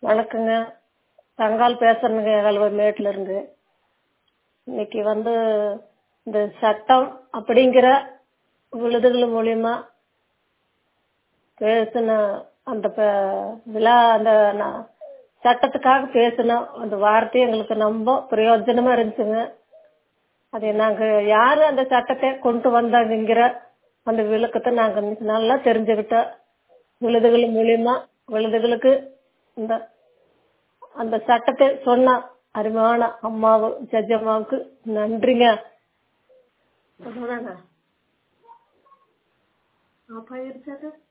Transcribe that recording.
வணக்கங்க தங்கால் பேசுறேனுங்க கல்வமேட்டில் இருந்து இன்னைக்கு வந்து இந்த சட்டம் அப்படிங்கிற விழுதுகள் மூலியமா பேசின அந்த ப- விழா அந்த ந- சட்டத்துக்காக பேசின அந்த வார்த்தை எங்களுக்கு ரொம்ப பிரயோஜனமா இருந்துச்சுங்க அது நாங்க யாரு அந்த சட்டத்தை கொண்டு வந்தாங்கிற அந்த விளக்கத்தை நாங்க இன்னைக்கு நல்லா தெரிஞ்சுக்கிட்டோம் விழுதுகள் மூலியமா விழுதுகளுக்கு இந்த அந்த சட்டத்தை சொன்ன அருமையான அம்மாவு ஜட்ஜம்மாவுக்கு நன்றிங்க அவ்வளவுதாங்க ஆஃப் ஆயிருச்சா அது?